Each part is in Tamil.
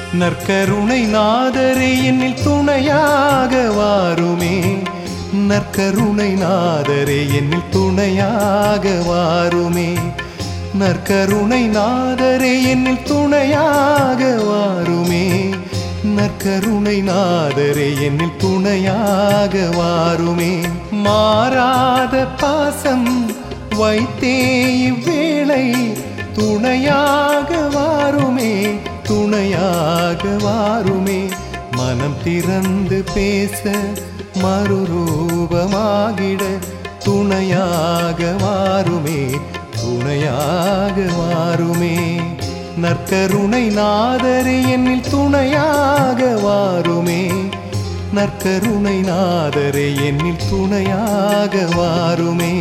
நற்கருணை நாதரே என்னில் துணையாக வாருமே நற்கருணை நாதரே என்னில் துணையாக வாருமே நற்கருணை நாதரே என்னில் துணையாக வாருமே நற்கருணை நாதரே என்னில் துணையாக வாருமே மாறாத பாசம் வைத்தே இவ்வேளை துணையாக வாருமே துணையாக வாருமே மனம் திறந்து பேச மறுரூபமாகிட துணையாக வாருமே துணையாக வாருமே நற்கருணை நாதரே என்னில் துணையாக வாருமே நற்கருணை நாதரே என்னில் துணையாக வாருமே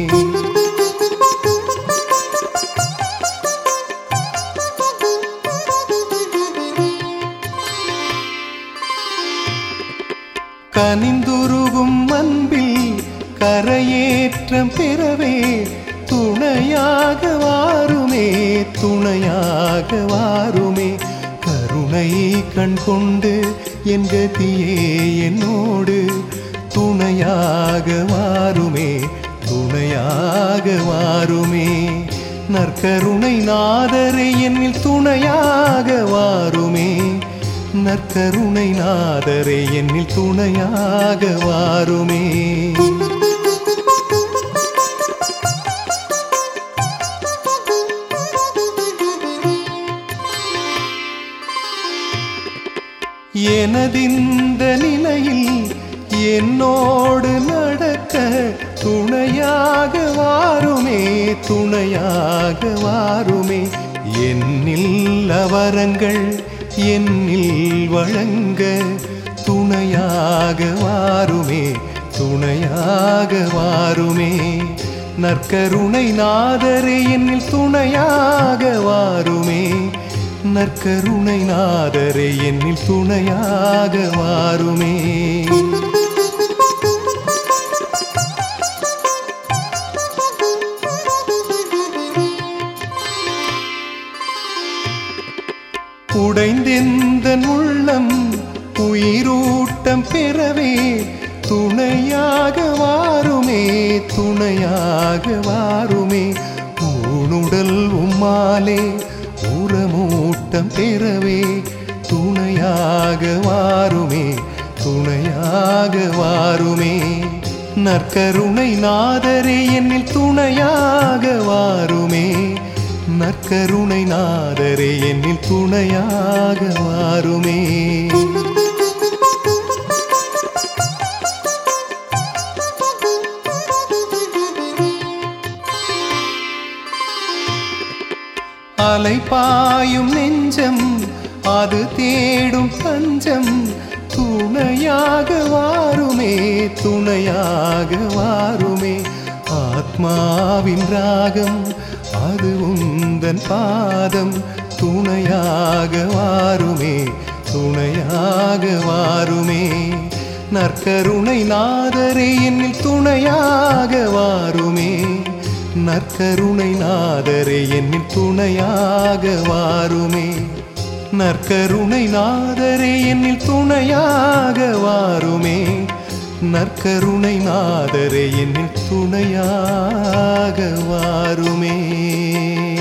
கனிந்துருகும் அன்பில் கரையேற்றம் பெறவே துணையாக வாருமே துணையாக வாருமே கருணை கண் கொண்டு என் கதியே என்னோடு துணையாக வாருமே துணையாக வாருமே நற்கருணை நாதரே என்னில் துணையாக வாருமே நற்கருணை நாதரே என்னில் துணையாக வாருமே எனதிந்த நிலையில் என்னோடு நடக்க துணையாக வாருமே துணையாக வாருமே என்னில் அவரங்கள் என்னில் வழங்க துணையாக வாருமே துணையாக வாருமே நற்கருணை நாதரே என்னில் துணையாக வாருமே நற்கருணை நாதரே என்னில் துணையாக வாருமே உடைந்தெந்த உள்ளம் உயிரூட்டம் பெறவே துணையாக வாருமே துணையாக வாருமே ஊனுடல் உம்மாலே உரமூட்டம் பெறவே துணையாக வாருமே துணையாக வாருமே நற்கருணை நாதரே என்னில் துணையாக வாருமே நற்கருணை நாதரே என்னில் துணையாக வாருமே அலைபாயும் நெஞ்சம் அது தேடும் தஞ்சம் துணையாக வாருமே துணையாக வாருமே ஆத்மாவின் ராகம் அது உந்தன் பாதம் துணையாக வாருமே துணையாக வாருமே நற்கருணை நாதரே என்னில் துணையாக வாருமே நற்கருணை நாதரே என்னில் துணையாக வாருமே நற்கருணை நாதரே என்னில் துணையாக வாருமே நற்கருணை நாதரே என்னில் துணையாக வாருமே